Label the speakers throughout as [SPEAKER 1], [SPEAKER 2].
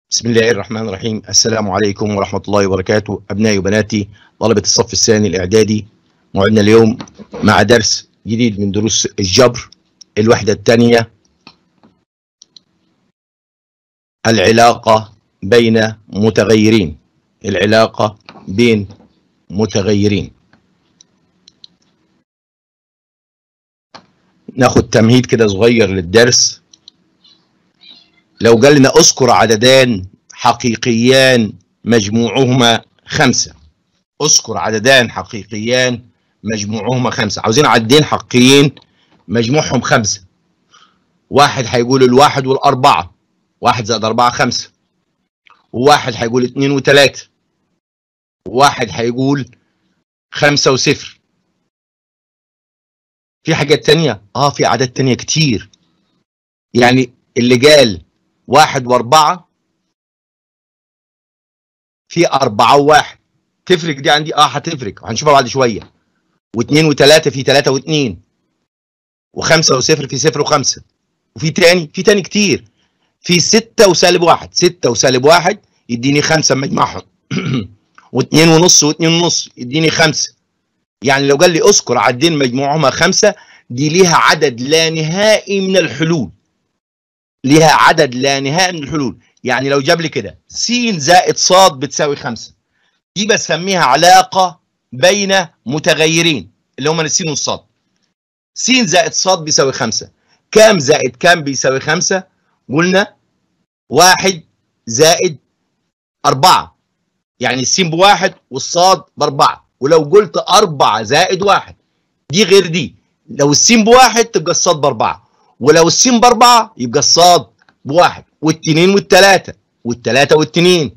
[SPEAKER 1] بسم الله الرحمن الرحيم السلام عليكم ورحمة الله وبركاته أبنائي وبناتي طلبة الصف الثاني الإعدادي موعدنا اليوم مع درس جديد من دروس الجبر الوحدة الثانية العلاقة بين متغيرين العلاقة بين متغيرين ناخد تمهيد كده صغير للدرس لو قال لنا اذكر عددان حقيقيان مجموعهما خمسة اذكر عددان حقيقيان مجموعهما خمسة عاوزين عددين حقيقيين مجموعهم خمسة واحد هيقول الواحد والأربعة واحد زائد أربعة خمسة وواحد هيقول اتنين وتلاتة وواحد هيقول خمسة وصفر في حاجات تانية اه في أعداد تانية كتير يعني اللي قال واحد واربعة في أربعة وواحد تفرق دي عندي اه هتفرق هنشوفها بعد شوية واثنين وثلاثة في ثلاثة واثنين وخمسة وصفر في صفر وخمسة وفي تاني في تاني كتير في ستة وسالب واحد ستة وسالب واحد يديني خمسة مجمعهم واثنين ونص واثنين ونص يديني خمسة يعني لو قال لي اذكر عدين مجموعهما خمسة دي ليها عدد لا نهائي من الحلول ليها عدد لا نهائي من الحلول يعني لو جاب لي كده س زائد ص بتساوي خمسة دي بسميها علاقة بين متغيرين اللي هما السين والصاد س زائد ص بيساوي خمسة كام زائد كام بيساوي خمسة قلنا واحد زائد أربعة يعني السين بواحد والصاد بأربعة ولو قلت أربعة زائد واحد دي غير دي لو السين بواحد تبقى الصاد بأربعة ولو السين بأربعة يبقى الصاد بواحد والتنين والتلاتة والتلاتة والتنين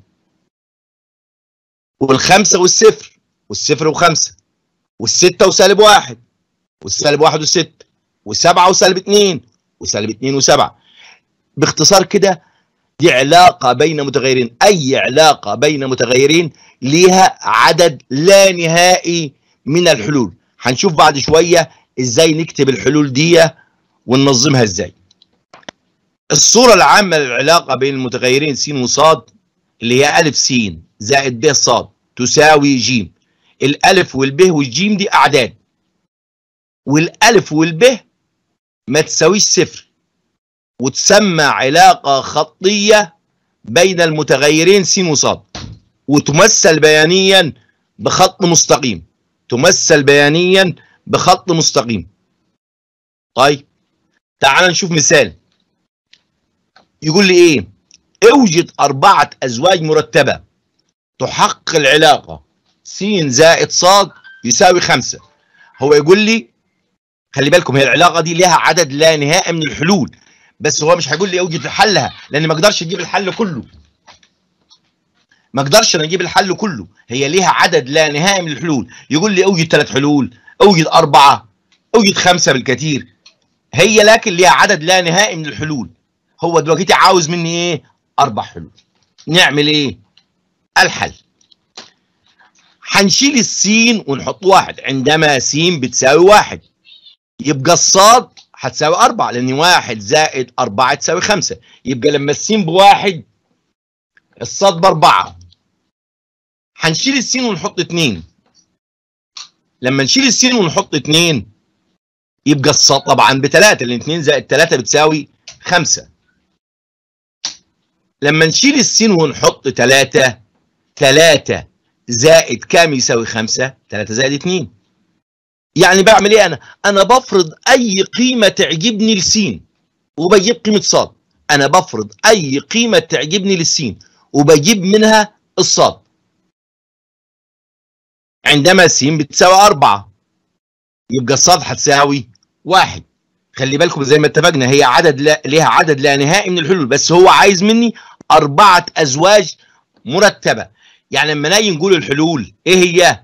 [SPEAKER 1] والخمسة والصفر والصفر وخمسة والستة وسالب واحد والسالب واحد وستة وسبعة وسالب اتنين وسالب اتنين وسبعة باختصار كده دي علاقة بين متغيرين أي علاقة بين متغيرين ليها عدد لا نهائي من الحلول هنشوف بعد شوية ازاي نكتب الحلول دي وننظمها ازاي الصورة العامة للعلاقة بين المتغيرين س وصاد اللي هي ألف س زائد ب ص تساوي ج الألف والب والجيم دي أعداد والألف والب ما تساويش صفر وتسمى علاقة خطية بين المتغيرين س وصاد وتمثل بيانيا بخط مستقيم تمثل بيانيا بخط مستقيم طيب تعال نشوف مثال يقول لي ايه اوجد اربعة ازواج مرتبة تحقق العلاقة س زائد ص يساوي خمسة هو يقول لي خلي بالكم هي العلاقة دي لها عدد لا نهائي من الحلول بس هو مش هيقول لي اوجد حلها لان ما اقدرش اجيب الحل كله ما اقدرش انا اجيب الحل كله هي ليها عدد لا نهائي من الحلول يقول لي اوجد ثلاث حلول اوجد اربعة اوجد خمسة بالكثير هي لكن ليها عدد لا نهائي من الحلول هو دلوقتي عاوز مني ايه اربع حلول نعمل ايه الحل هنشيل السين ونحط واحد عندما س بتساوي واحد يبقى الصاد هتساوي أربعة لأن واحد زائد أربعة تساوي خمسة يبقى لما السين بواحد الصاد بأربعة هنشيل السين ونحط اتنين لما نشيل السين ونحط اتنين يبقى الصاد طبعا بتلاتة لأن اتنين زائد تلاتة بتساوي خمسة لما نشيل السين ونحط تلاتة تلاتة زائد كام يساوي خمسة تلاتة زائد اتنين يعني بعمل ايه انا انا بفرض اي قيمة تعجبني لسين وبجيب قيمة صاد انا بفرض اي قيمة تعجبني للسين وبجيب منها الصاد عندما س بتساوي أربعة يبقى الصاد هتساوي واحد خلي بالكم زي ما اتفقنا هي عدد لا ليها عدد لا نهائي من الحلول بس هو عايز مني أربعة أزواج مرتبة يعني لما نيجي نقول الحلول إيه هي؟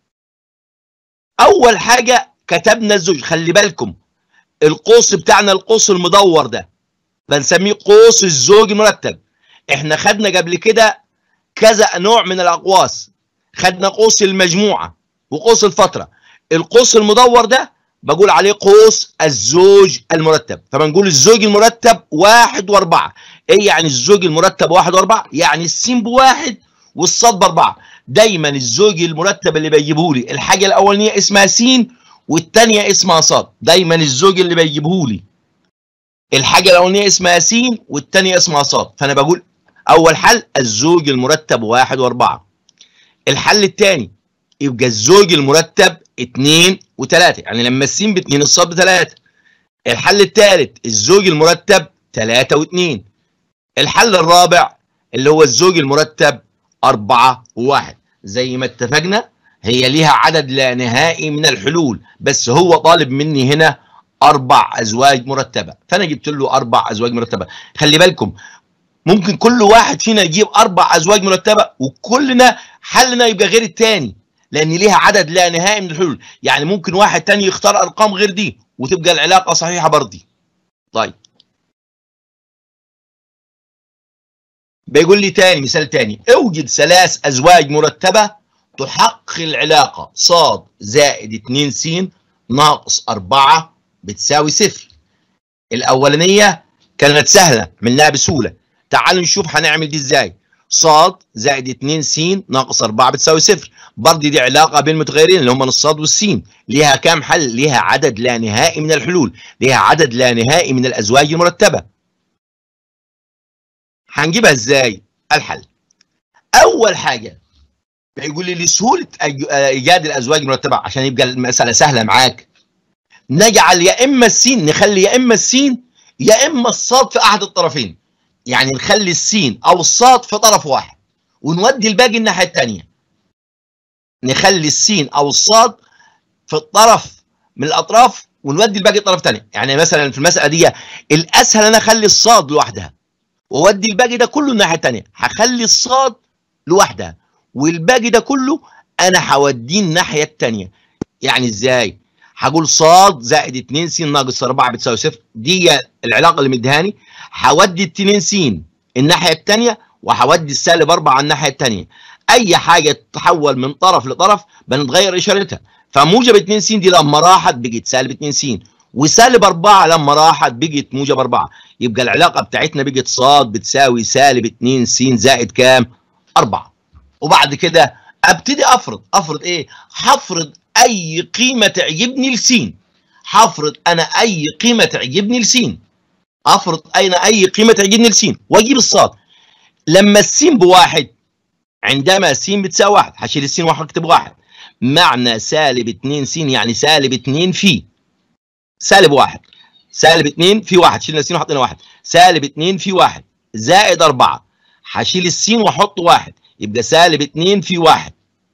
[SPEAKER 1] أول حاجة كتبنا الزوج خلي بالكم القوس بتاعنا القوس المدور ده بنسميه قوس الزوج المرتب احنا خدنا قبل كده كذا نوع من الأقواس خدنا قوس المجموعة وقوس الفترة القوس المدور ده بقول عليه قوس الزوج المرتب فبنقول الزوج المرتب واحد واربعة ايه يعني الزوج المرتب واحد واربعة يعني السين بواحد والصاد باربعة دايما الزوج المرتب اللي بيجيبه لي الحاجة الاولانية اسمها سين والثانية اسمها صاد دايما الزوج اللي بيجيبه لي الحاجة الاولانية اسمها سين والثانية اسمها صاد فانا بقول اول حل الزوج المرتب واحد واربعة الحل الثاني يبقى الزوج المرتب اتنين وتلاتة يعني لما السين باتنين الصاد بتلاتة الحل الثالث الزوج المرتب تلاتة واتنين الحل الرابع اللي هو الزوج المرتب أربعة وواحد زي ما اتفقنا هي ليها عدد لا نهائي من الحلول بس هو طالب مني هنا أربع أزواج مرتبة فأنا جبت له أربع أزواج مرتبة خلي بالكم ممكن كل واحد فينا يجيب أربع أزواج مرتبة وكلنا حلنا يبقى غير التاني لأن ليها عدد لا نهائي من الحلول يعني ممكن واحد تاني يختار أرقام غير دي وتبقى العلاقة صحيحة برضه طيب بيقول لي تاني مثال تاني اوجد ثلاث ازواج مرتبه تحقق العلاقه صاد زائد 2 س ناقص 4 بتساوي صفر الاولانيه كانت سهله عملناها بسهوله تعالوا نشوف هنعمل دي ازاي صاد زائد 2 س ناقص 4 بتساوي صفر برضه دي علاقه بين المتغيرين اللي هم الصاد والسين ليها كام حل ليها عدد لا نهائي من الحلول ليها عدد لا نهائي من الازواج المرتبه هنجيبها ازاي الحل اول حاجه بيقول لي لسهوله ايجاد الازواج المرتبه عشان يبقى المساله سهله معاك نجعل يا اما السين نخلي يا اما السين يا اما الصاد في احد الطرفين يعني نخلي السين او الصاد في طرف واحد ونودي الباقي الناحيه الثانيه نخلي السين او الصاد في الطرف من الاطراف ونودي الباقي الطرف الثاني يعني مثلا في المساله دي الاسهل انا اخلي الصاد لوحدها واودي الباقي ده كله الناحيه الثانيه هخلي الصاد لوحدها والباقي ده كله انا هوديه الناحيه الثانيه يعني ازاي هقول صاد زائد 2 س ناقص 4 بتساوي صفر دي العلاقه اللي مديهاني هودي 2 س الناحيه الثانيه وهودي السالب 4 على الناحيه الثانيه اي حاجه تتحول من طرف لطرف بنتغير اشارتها فموجب 2 س دي لما راحت بقت سالب 2 س وسالب 4 لما راحت بقت موجب 4 يبقى العلاقه بتاعتنا بقت صاد بتساوي سالب 2 س زائد كام 4 وبعد كده ابتدي افرض افرض ايه هفرض اي قيمه تعجبني لسين هفرض انا اي قيمه تعجبني لسين افرض اين اي قيمه تعجبني لسين واجيب الصاد لما السين بواحد عندما السين بتساوي واحد هشيل السين واكتب واحد معنى سالب 2 س يعني سالب 2 في سالب واحد سالب 2 في واحد شيلنا السين وحطينا واحد سالب 2 في واحد زائد 4 هشيل السين واحط واحد يبقى سالب 2 في واحد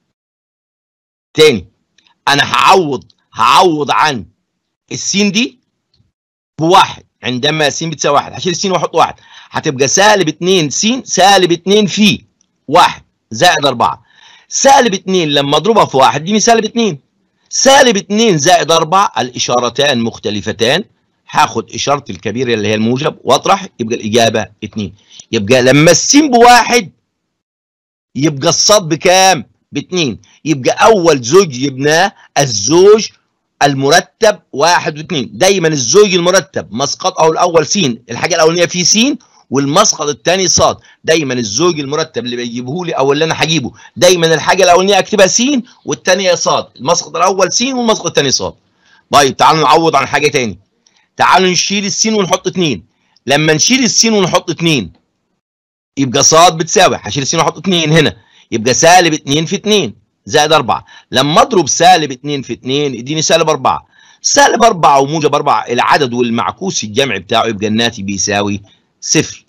[SPEAKER 1] تاني انا هعوض هعوض عن السين دي بواحد عندما س بتساوي واحد هشيل السين واحط واحد هتبقى سالب 2 س سالب 2 في واحد زائد 4 سالب 2 لما اضربها في واحد دي سالب 2 سالب 2 زائد 4 الاشارتان مختلفتان هاخد اشاره الكبيره اللي هي الموجب واطرح يبقى الاجابه 2 يبقى لما السين بواحد يبقى الصاد بكام؟ باتنين يبقى اول زوج جبناه الزوج المرتب واحد واثنين دايما الزوج المرتب مسقطه الاول س الحاجه الاولانيه فيه س والمسقط الثاني صاد دايما الزوج المرتب اللي بيجيبه لي او اللي انا هجيبه دايما الحاجه الاولانيه اكتبها س والثانيه صاد المسقط الاول س والمسقط الثاني صاد طيب تعالوا نعوض عن حاجه ثاني تعالوا نشيل السين ونحط 2 لما نشيل السين ونحط 2 يبقى صاد بتساوي هشيل السين واحط 2 هنا يبقى سالب 2 في 2 زائد 4 لما اضرب سالب 2 في 2 يديني سالب 4 سالب 4 وموجب 4 العدد والمعكوس الجمع بتاعه يبقى الناتج بيساوي صفر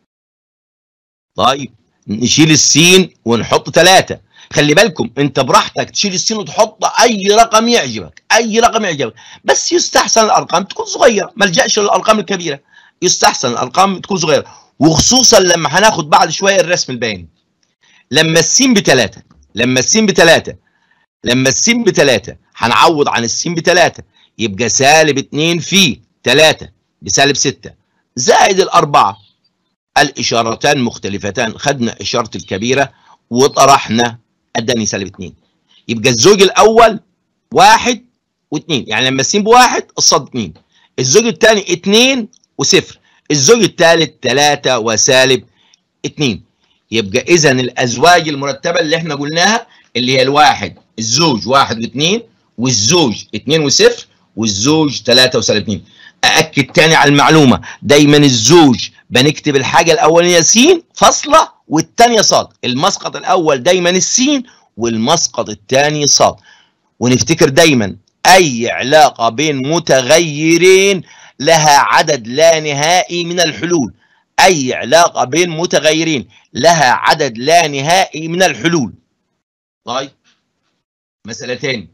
[SPEAKER 1] طيب نشيل السين ونحط 3 خلي بالكم انت براحتك تشيل السين وتحط اي رقم يعجبك اي رقم يعجبك بس يستحسن الارقام تكون صغيره ما لجاش للارقام الكبيره يستحسن الارقام تكون صغيره وخصوصا لما هناخد بعد شويه الرسم البياني لما السين بثلاثة لما السين بثلاثة لما السين بثلاثة هنعوض عن السين بثلاثة يبقى سالب 2 في 3 بسالب 6 زائد الأربعة الإشارتان مختلفتان خدنا إشارة الكبيرة وطرحنا أداني سالب 2 يبقى الزوج الأول واحد واثنين يعني لما السين بواحد الصاد 2 الزوج الثاني 2 وصفر الزوج الثالث 3 وسالب 2 يبقى اذا الازواج المرتبه اللي احنا قلناها اللي هي الواحد الزوج واحد واثنين والزوج اثنين وصفر والزوج 3 وسالب 2 أأكد تاني على المعلومة دايما الزوج بنكتب الحاجة الأولانية س فاصلة والثانية صاد المسقط الأول دايما السين والمسقط الثاني صاد ونفتكر دايما أي علاقة بين متغيرين لها عدد لا نهائي من الحلول أي علاقة بين متغيرين لها عدد لا نهائي من الحلول طيب مسألة تاني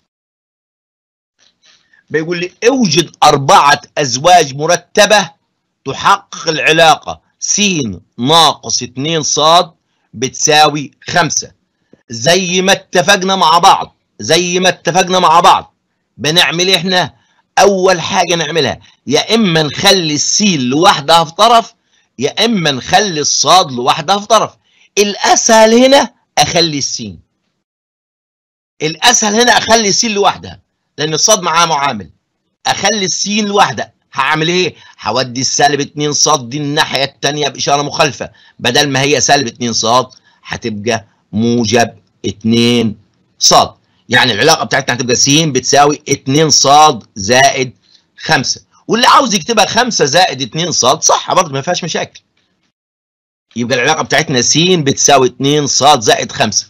[SPEAKER 1] بيقول لي اوجد أربعة أزواج مرتبة تحقق العلاقة س ناقص 2 صاد بتساوي 5 زي ما اتفقنا مع بعض زي ما اتفقنا مع بعض بنعمل احنا أول حاجة نعملها يا إما نخلي السين لوحدها في طرف يا إما نخلي الصاد لوحدها في طرف الأسهل هنا أخلي السين الأسهل هنا أخلي السين لوحدها لان الصاد معاه معامل اخلي السين لوحدها هعمل ايه هودي السالب 2 صاد دي الناحيه الثانيه باشاره مخالفه بدل ما هي سالب 2 صاد هتبقى موجب 2 صاد يعني العلاقه بتاعتنا هتبقى س بتساوي 2 صاد زائد 5 واللي عاوز يكتبها 5 زائد 2 صاد صح برضه ما فيهاش مشاكل يبقى العلاقه بتاعتنا س بتساوي 2 صاد زائد 5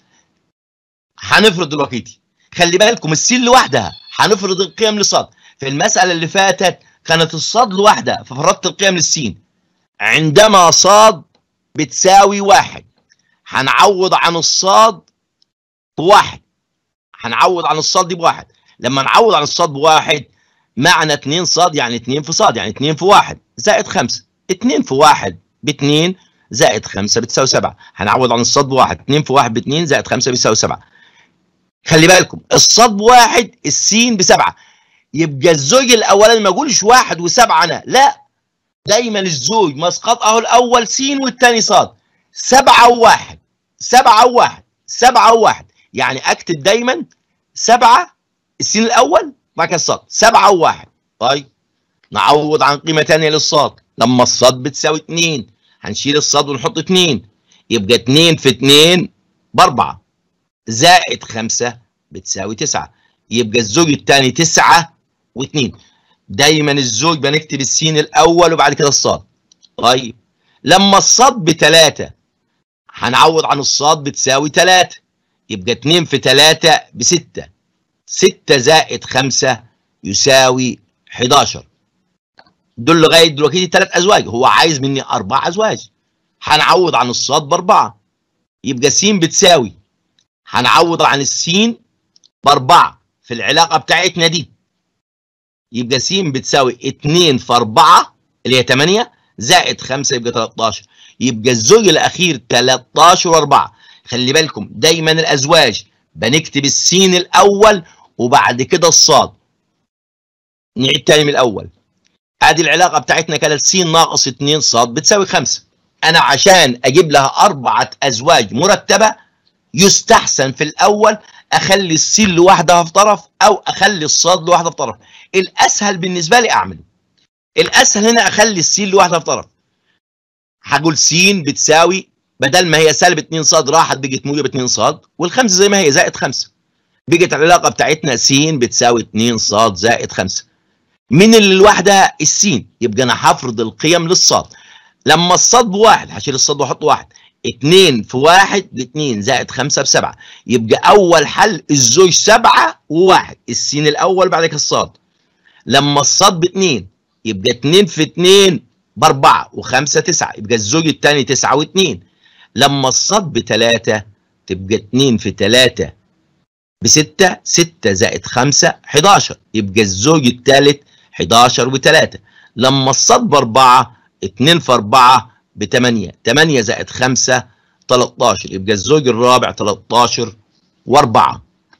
[SPEAKER 1] هنفرض دلوقتي خلي بالكم السين لوحدها هنفرض القيم لصاد في المسألة اللي فاتت كانت الصاد لوحدها ففرضت القيم للسين عندما صاد بتساوي واحد هنعوض عن الصاد بواحد هنعوض عن الصاد دي بواحد لما نعوض عن الصاد بواحد معنى 2 صاد يعني 2 في صاد يعني 2 في واحد زائد 5 2 في واحد ب 2 زائد 5 بتساوي 7 هنعوض عن الصاد بواحد 2 في واحد ب 2 زائد 5 بيساوي 7 خلي بالكم الصاد بواحد السين بسبعه يبقى الزوج الاولاني ما اقولش واحد وسبعه انا لا دايما الزوج مسقطه الاول سين والثاني صاد سبعه وواحد سبعه وواحد سبعه وواحد يعني اكتب دايما سبعه السين الاول بعد كده الصاد سبعه وواحد طيب نعوض عن قيمه ثانيه للصاد لما الصاد بتساوي 2 هنشيل الصاد ونحط 2 يبقى 2 في 2 باربعه زائد 5 بتساوي 9 يبقى الزوج الثاني 9 و2 دايما الزوج بنكتب السين الاول وبعد كده الصاد طيب لما الصاد بثلاثة هنعوض عن الصاد بتساوي 3 يبقى 2 في 3 ب 6 6 زائد 5 يساوي 11 دول لغايه دلوقتي ثلاث ازواج هو عايز مني اربع ازواج هنعوض عن الصاد باربعه يبقى س بتساوي هنعوض عن السين باربعه في العلاقه بتاعتنا دي يبقى س بتساوي 2 في 4 اللي هي 8 زائد 5 يبقى 13 يبقى الزوج الاخير 13 و4 خلي بالكم دايما الازواج بنكتب السين الاول وبعد كده الصاد نعيد تاني من الاول ادي العلاقه بتاعتنا كانت س ناقص 2 صاد بتساوي 5 انا عشان اجيب لها اربعه ازواج مرتبه يستحسن في الاول اخلي السين لوحدها في طرف او اخلي الصاد لوحدها في طرف الاسهل بالنسبه لي اعمله الاسهل هنا اخلي السين لوحدها في طرف هقول س بتساوي بدل ما هي سالب 2 صاد راحت بقت موجب 2 صاد والخمسه زي ما هي زائد 5 بقت العلاقه بتاعتنا س بتساوي 2 صاد زائد 5 من اللي لوحدها السين يبقى انا هفرض القيم للصاد لما الصاد بواحد هشيل الصاد واحط واحد 2 في 1 ب 2 زائد 5 ب 7 يبقى اول حل الزوج 7 و1 السين الاول بعد كده الصاد لما الصاد ب 2 يبقى 2 في 2 ب 4 و5 9 يبقى الزوج الثاني 9 و2 لما الصاد ب 3 تبقى 2 في 3 ب 6 6 زائد 5 11 يبقى الزوج الثالث 11 و3 لما الصاد ب 4 2 في 4 ب 8 8 زائد 5 13 يبقى الزوج الرابع 13 و4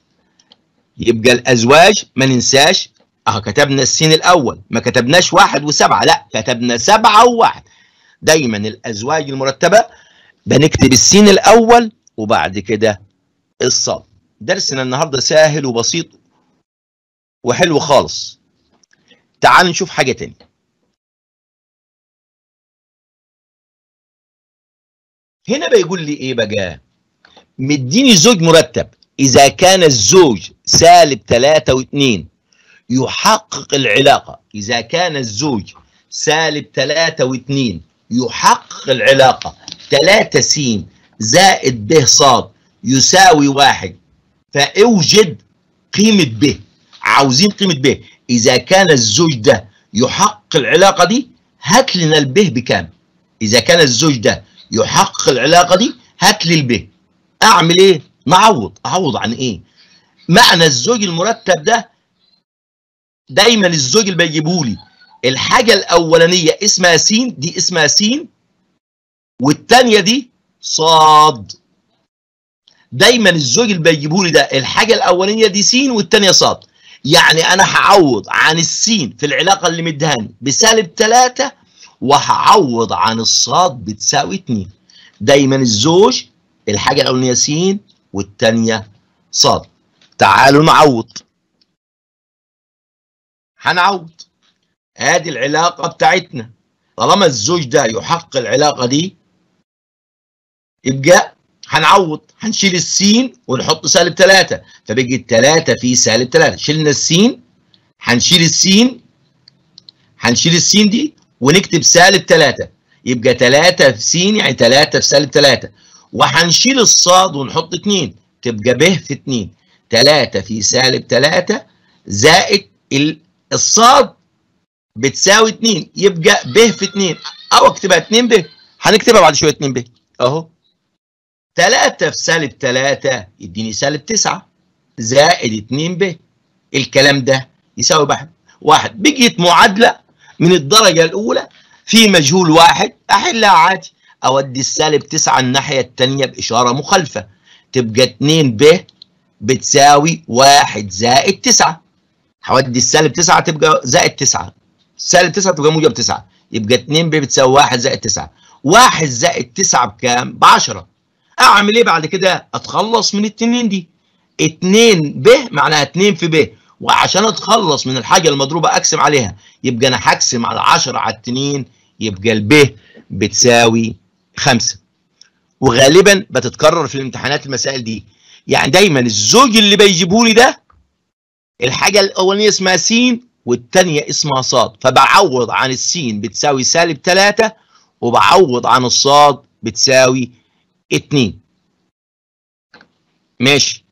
[SPEAKER 1] يبقى الازواج ما ننساش اهو كتبنا السين الاول ما كتبناش واحد وسبعه لا كتبنا سبعه وواحد دايما الازواج المرتبه بنكتب السين الاول وبعد كده الصاد درسنا النهارده سهل وبسيط وحلو خالص تعال نشوف حاجه تانية هنا بيقول لي ايه بقى مديني زوج مرتب اذا كان الزوج سالب 3 و2 يحقق العلاقة إذا كان الزوج سالب 3 و2 يحقق العلاقة 3 س زائد ب ص يساوي واحد فاوجد قيمة ب عاوزين قيمة ب إذا كان الزوج ده يحقق العلاقة دي هات لنا الب بكام إذا كان الزوج ده يحقق العلاقة دي هات لي الب أعمل إيه؟ نعوض أعوض عن إيه؟ معنى الزوج المرتب ده دايما الزوج اللي بيجيبه لي الحاجة الأولانية اسمها س دي اسمها س والتانية دي صاد دايما الزوج اللي بيجيبه لي ده الحاجة الأولانية دي س والتانية صاد يعني أنا هعوض عن السين في العلاقة اللي مدهاني بسالب 3 وهعوض عن الصاد بتساوي 2 دايما الزوج الحاجة الأولانية س والتانية صاد تعالوا نعوض هنعوض ادي العلاقة بتاعتنا طالما الزوج ده يحقق العلاقة دي يبقى هنعوض هنشيل السين ونحط سالب 3 فبقت 3 في سالب 3 شلنا السين هنشيل السين هنشيل السين دي ونكتب سالب 3 يبقى 3 في س يعني 3 في سالب 3 وهنشيل الصاد ونحط 2 تبقى ب في 2 3 في سالب 3 زائد الصاد بتساوي 2 يبقى ب في 2 او اكتبها 2 ب هنكتبها بعد شويه 2 ب اهو 3 في سالب 3 يديني سالب 9 زائد 2 ب الكلام ده يساوي واحد واحد بقيت معادله من الدرجه الاولى في مجهول واحد احلها عادي اودي السالب 9 الناحيه الثانيه باشاره مخالفه تبقى 2 ب بتساوي 1 زائد 9 هودي السالب 9 تبقى زائد 9 سالب 9 تبقى موجب 9 يبقى 2 ب بتساوي 1 زائد 9 1 زائد 9 بكام؟ ب 10 اعمل ايه بعد كده؟ اتخلص من التنين دي 2 ب معناها 2 في ب وعشان اتخلص من الحاجه المضروبه اقسم عليها يبقى انا هقسم على 10 على التنين يبقى الب بتساوي 5 وغالبا بتتكرر في الامتحانات المسائل دي يعني دايما الزوج اللي بيجيبه لي ده الحاجه الاولانيه اسمها س والثانيه اسمها صاد فبعوض عن السين بتساوي سالب 3 وبعوض عن الصاد بتساوي 2 ماشي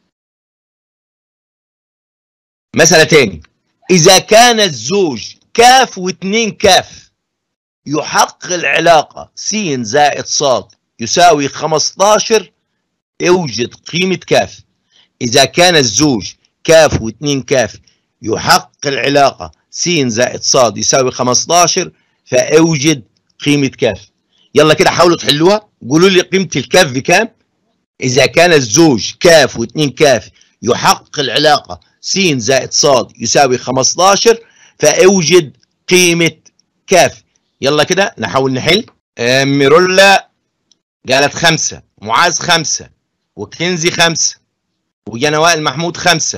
[SPEAKER 1] مسألة تاني إذا كان الزوج كاف واثنين كاف يحقق العلاقة س زائد صاد يساوي 15 اوجد قيمة كاف إذا كان الزوج كاف واثنين كاف يحقق العلاقة س زائد صاد يساوي 15 فاوجد قيمة كاف يلا كده حاولوا تحلوها قولوا لي قيمة الكاف بكام إذا كان الزوج كاف واثنين كاف يحقق العلاقة س زائد صاد يساوي 15 فاوجد قيمة كاف يلا كده نحاول نحل ميرولا قالت خمسة معاذ خمسة وكنزي خمسة وجانا وائل محمود خمسة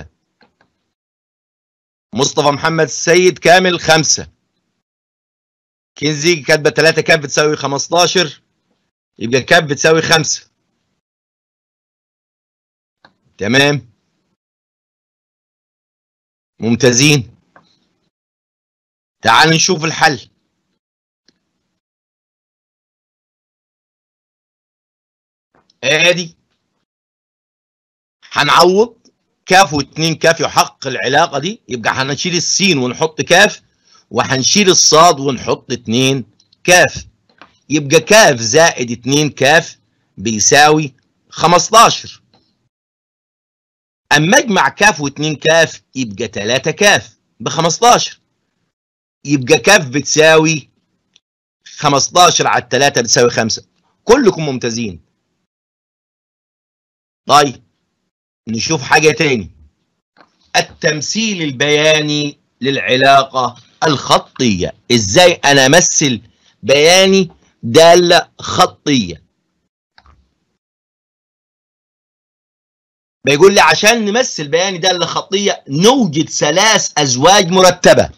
[SPEAKER 1] مصطفى محمد السيد كامل خمسة كنزي كاتبة 3 كاف بتساوي 15 يبقى كاف بتساوي 5 تمام ممتازين تعال نشوف الحل ادي هنعوض كاف واتنين كاف يحقق العلاقة دي يبقى هنشيل السين ونحط كاف وهنشيل الصاد ونحط اتنين كاف يبقى كاف زائد اتنين كاف بيساوي 15 اما اجمع كاف واتنين كاف يبقى 3 كاف ب 15 يبقى كاف بتساوي 15 على 3 بتساوي 5 كلكم ممتازين طيب نشوف حاجة تاني التمثيل البياني للعلاقة الخطية ازاي انا امثل بياني دالة خطية بيقول لي عشان نمثل بياني دالة خطية نوجد ثلاث ازواج مرتبة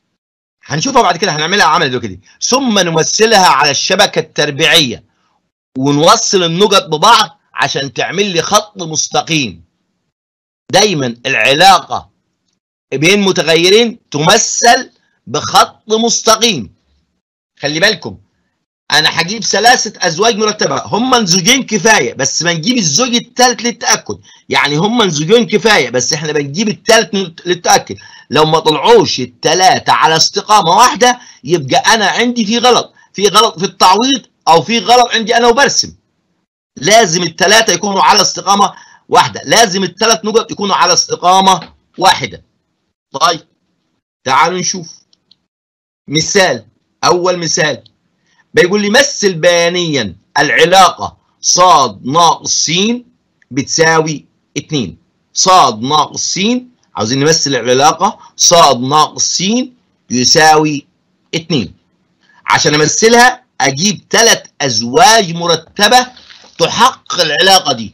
[SPEAKER 1] هنشوفها بعد كده هنعملها عمل كده ثم نمثلها على الشبكة التربيعية ونوصل النقط ببعض عشان تعمل لي خط مستقيم دايما العلاقة بين متغيرين تمثل بخط مستقيم خلي بالكم انا هجيب ثلاثه ازواج مرتبه هم زوجين كفايه بس بنجيب الزوج الثالث للتاكد يعني هم زوجين كفايه بس احنا بنجيب الثالث للتاكد لو ما طلعوش الثلاثه على استقامه واحده يبقى انا عندي في غلط في غلط في التعويض او في غلط عندي انا وبرسم لازم الثلاثه يكونوا على استقامه واحده لازم الثلاث نقط يكونوا على استقامه واحده طيب تعالوا نشوف مثال اول مثال بيقول لي مثل بيانيا العلاقه صاد ناقص س بتساوي 2 صاد ناقص س عاوزين نمثل العلاقه صاد ناقص س يساوي 2 عشان امثلها اجيب ثلاث ازواج مرتبه تحقق العلاقه دي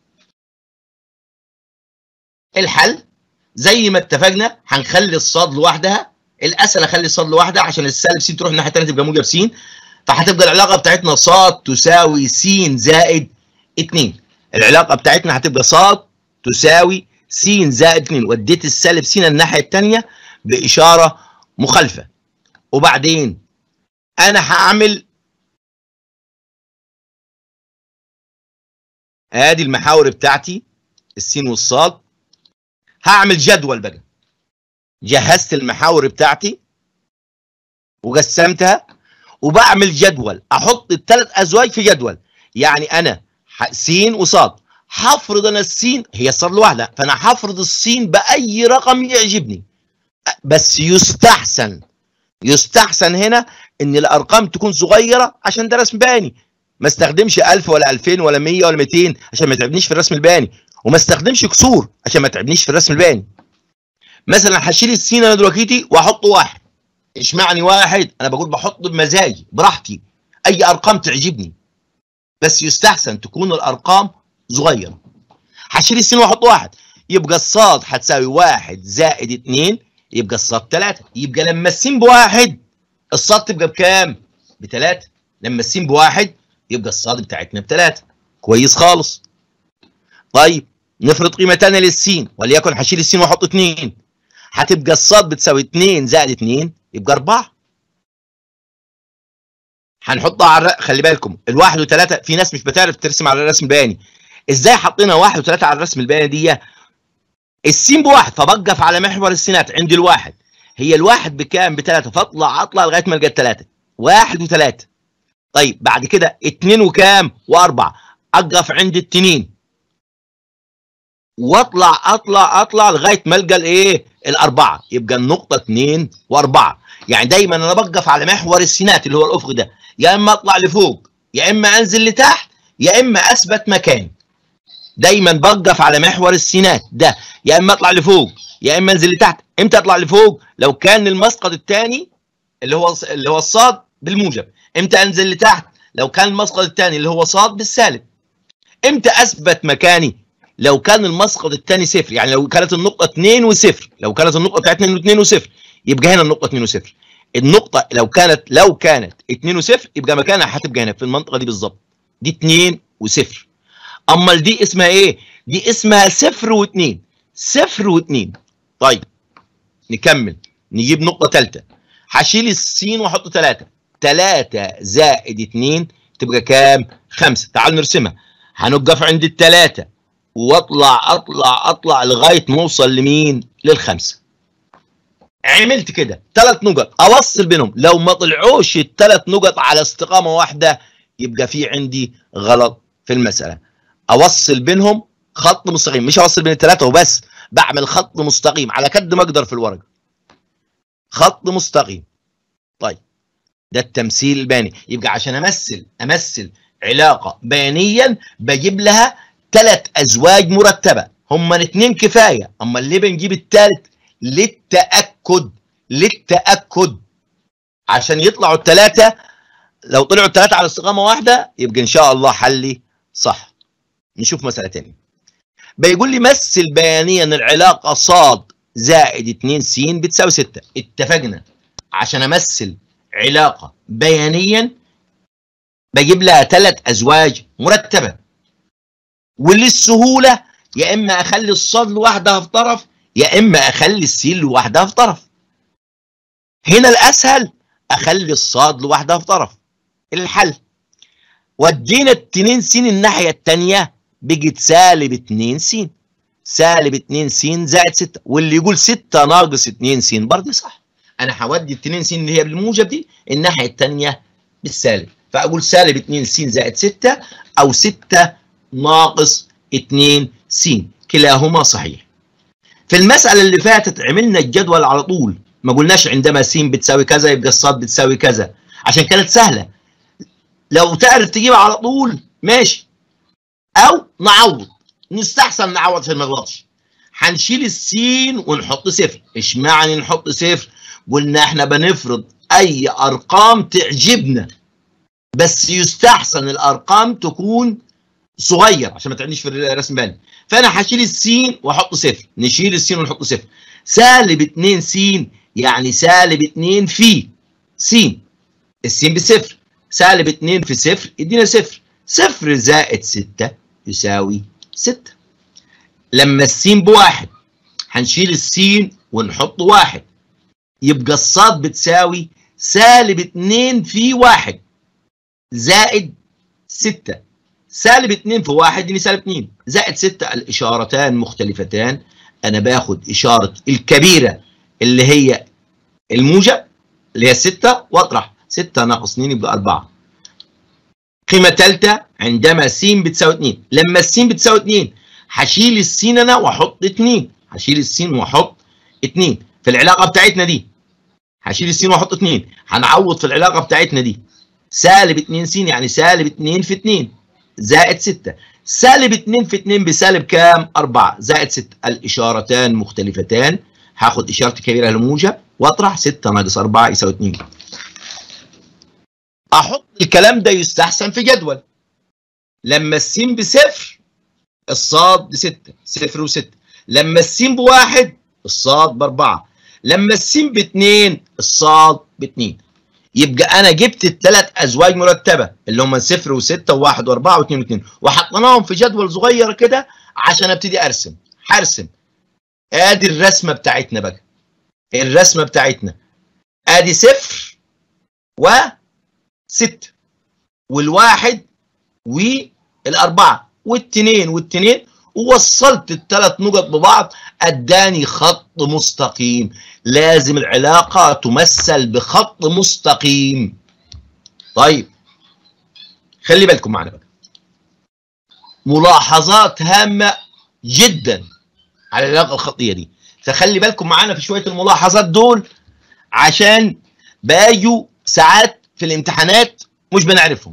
[SPEAKER 1] الحل زي ما اتفقنا هنخلي الصاد لوحدها الاسهل اخلي الصاد لوحدها عشان السالب س تروح الناحيه الثانيه تبقى موجب س فهتبقى العلاقه بتاعتنا صاد تساوي س زائد 2 العلاقه بتاعتنا هتبقى صاد تساوي س زائد 2 وديت السالب س الناحيه الثانيه باشاره مخالفه وبعدين انا هعمل ادي المحاور بتاعتي السين والصاد هعمل جدول بقى جهزت المحاور بتاعتي وقسمتها وبعمل جدول احط الثلاث ازواج في جدول يعني انا س وصاد هفرض انا السين هي الصاد لوحدها فانا هفرض السين باي رقم يعجبني بس يستحسن يستحسن هنا ان الارقام تكون صغيره عشان ده رسم باني ما استخدمش 1000 ولا 2000 ولا 100 ولا 200 عشان ما تعبنيش في الرسم الباني وما استخدمش كسور عشان ما تعبنيش في الرسم الباني مثلا هشيل السين انا دلوقتي واحط واحد اشمعني واحد انا بقول بحط بمزاجي براحتي اي ارقام تعجبني بس يستحسن تكون الارقام صغيره هشيل السين واحط واحد يبقى الصاد هتساوي واحد زائد اتنين يبقى الصاد تلاتة يبقى لما السين بواحد الصاد تبقى بكام؟ بتلاتة لما السين بواحد يبقى الصاد بتاعتنا بتلاتة كويس خالص طيب نفرض قيمة تانية للسين وليكن هشيل السين واحط اتنين هتبقى الصاد بتساوي اتنين زائد اتنين يبقى اربعة هنحطها على خلي بالكم الواحد وثلاثة في ناس مش بتعرف ترسم على الرسم البياني ازاي حطينا واحد وثلاثة على الرسم البياني دي السين بواحد فبقف على محور السينات عند الواحد هي الواحد بكام بثلاثة فاطلع اطلع لغاية ما القى الثلاثة واحد وثلاثة طيب بعد كده اتنين وكام واربعة اقف عند التنين واطلع اطلع اطلع لغايه ما القى الايه الاربعه يبقى النقطه 2 و4 يعني دايما انا بقف على محور السينات اللي هو الافق ده يا اما اطلع لفوق يا اما انزل لتحت يا اما اثبت مكان دايما بقف على محور السينات ده يا اما اطلع لفوق يا اما انزل لتحت امتى اطلع لفوق لو كان المسقط الثاني اللي هو اللي هو الصاد بالموجب امتى انزل لتحت لو كان المسقط الثاني اللي هو صاد بالسالب امتى اثبت مكاني لو كان المسقط الثاني صفر يعني لو كانت النقطه 2 وصفر لو كانت النقطه بتاعتنا 2 وصفر يبقى هنا النقطه 2 وصفر النقطه لو كانت لو كانت 2 وصفر يبقى مكانها هتبقى هنا في المنطقه دي بالظبط دي 2 وصفر امال دي اسمها ايه دي اسمها صفر و2 صفر و2 طيب نكمل نجيب نقطه ثالثه هشيل السين واحط 3 3 زائد 2 تبقى كام 5 تعالوا نرسمها هنقف عند الثلاثه واطلع اطلع اطلع لغايه ما اوصل لمين للخمسه عملت كده ثلاث نقط اوصل بينهم لو ما طلعوش الثلاث نقط على استقامه واحده يبقى في عندي غلط في المساله اوصل بينهم خط مستقيم مش اوصل بين الثلاثه وبس بعمل خط مستقيم على قد ما اقدر في الورقه خط مستقيم طيب ده التمثيل البياني يبقى عشان امثل امثل علاقه بيانيا بجيب لها ثلاث ازواج مرتبه هما الاثنين كفايه اما اللي بنجيب الثالث للتاكد للتاكد عشان يطلعوا الثلاثه لو طلعوا الثلاثه على استقامه واحده يبقى ان شاء الله حلي صح نشوف مساله ثانيه بيقول لي مثل بيانيا العلاقه صاد زائد 2 س بتساوي 6 اتفقنا عشان امثل علاقه بيانيا بجيب لها ثلاث ازواج مرتبه وللسهوله يا اما اخلي الصاد لوحدها في طرف يا اما اخلي السين لوحدها في طرف هنا الاسهل اخلي الصاد لوحدها في طرف الحل ودينا التنين س الناحيه الثانيه بقت سالب 2 س سالب 2 س زائد 6 واللي يقول 6 ناقص 2 س برضه صح انا هودي التنين س اللي هي بالموجب دي الناحيه الثانيه بالسالب فاقول سالب 2 س زائد 6 او 6 ناقص 2 س كلاهما صحيح في المساله اللي فاتت عملنا الجدول على طول ما قلناش عندما س بتساوي كذا يبقى الصاد بتساوي كذا عشان كانت سهله لو تعرف تجيبها على طول ماشي او نعوض نستحسن نعوض عشان ما نغلطش هنشيل السين ونحط صفر اشمعنى نحط صفر قلنا احنا بنفرض اي ارقام تعجبنا بس يستحسن الارقام تكون صغير عشان ما تعديش في الرسم بالي فانا هشيل السين واحط صفر نشيل السين ونحط صفر سالب 2 س يعني سالب 2 في س السين بصفر سالب 2 في صفر يدينا صفر صفر زائد 6 يساوي 6 لما السين بواحد هنشيل السين ونحط واحد يبقى الصاد بتساوي سالب 2 في واحد زائد 6 سالب 2 في 1 دي سالب 2 زائد 6 الاشارتان مختلفتان انا باخد اشاره الكبيره اللي هي الموجب اللي هي 6 واطرح 6 ناقص 2 يبقى 4 قيمه ثالثه عندما س بتساوي 2 لما الس بتساوي 2 هشيل السين انا واحط 2 هشيل السين واحط 2 في العلاقه بتاعتنا دي هشيل السين واحط 2 هنعوض في العلاقه بتاعتنا دي سالب 2 س يعني سالب 2 في 2 زائد 6 سالب 2 في 2 بسالب كام 4 زائد 6 الاشارتان مختلفتان هاخد اشاره كبيره للموجب واطرح 6 ناقص 4 يساوي 2 احط الكلام ده يستحسن في جدول لما السين بصفر الصاد بستة صفر وستة لما السين بواحد الصاد باربعة لما السين باتنين الصاد باتنين يبقى انا جبت الثلاث ازواج مرتبه اللي هم صفر وستة وواحد واربعة واثنين واثنين وحطيناهم في جدول صغير كده عشان ابتدي ارسم هرسم ادي الرسمه بتاعتنا بقى الرسمه بتاعتنا ادي صفر وستة والواحد والاربعه والتنين والتنين ووصلت الثلاث نقط ببعض اداني خط مستقيم لازم العلاقة تمثل بخط مستقيم طيب خلي بالكم معنا بقى ملاحظات هامة جدا على العلاقة الخطية دي فخلي بالكم معانا في شوية الملاحظات دول عشان باجوا ساعات في الامتحانات مش بنعرفهم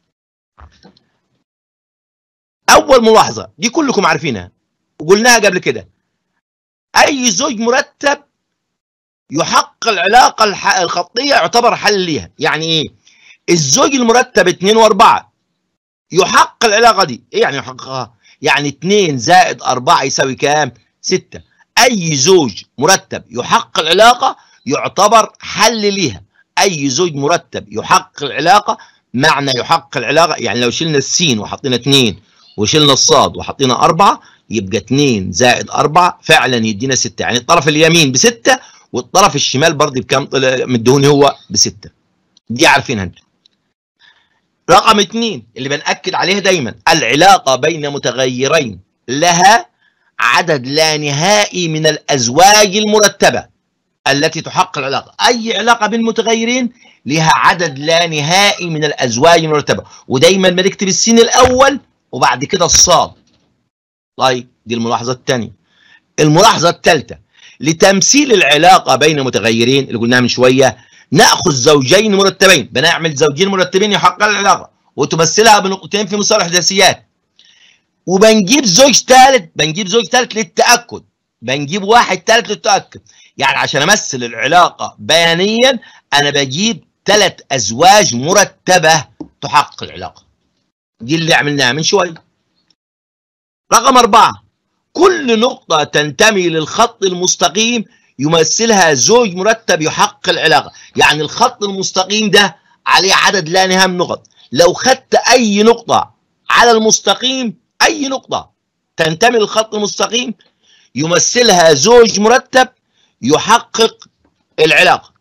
[SPEAKER 1] اول ملاحظه دي كلكم عارفينها وقلناها قبل كده اي زوج مرتب يحقق العلاقه الخطيه يعتبر حل ليها يعني ايه الزوج المرتب 2 و4 يحقق العلاقه دي ايه يعني يحققها يعني 2 زائد 4 يساوي كام 6 اي زوج مرتب يحقق العلاقه يعتبر حل ليها اي زوج مرتب يحقق العلاقه معنى يحقق العلاقه يعني لو شلنا السين وحطينا 2 وشلنا الصاد وحطينا أربعة يبقى 2 زائد 4 فعلا يدينا 6 يعني الطرف اليمين بستة والطرف الشمال برضه بكام مدهوني هو بستة دي عارفينها انتوا رقم اثنين اللي بنأكد عليه دايما العلاقة بين متغيرين لها عدد لا نهائي من الأزواج المرتبة التي تحقق العلاقة أي علاقة بين متغيرين لها عدد لا نهائي من الأزواج المرتبة ودايما بنكتب السين الأول وبعد كده الصاد طيب دي الملاحظة الثانية الملاحظة الثالثة لتمثيل العلاقة بين متغيرين اللي قلناها من شوية نأخذ زوجين مرتبين بنعمل زوجين مرتبين يحقق العلاقة وتمثلها بنقطتين في مستوى الإحداثيات وبنجيب زوج ثالث بنجيب زوج ثالث للتأكد بنجيب واحد ثالث للتأكد يعني عشان أمثل العلاقة بيانيا أنا بجيب ثلاث أزواج مرتبة تحقق العلاقة دي اللي عملناها من شوية رقم أربعة كل نقطة تنتمي للخط المستقيم يمثلها زوج مرتب يحقق العلاقة يعني الخط المستقيم ده عليه عدد لا نهائي من نقط لو خدت اي نقطه على المستقيم اي نقطه تنتمي للخط المستقيم يمثلها زوج مرتب يحقق العلاقه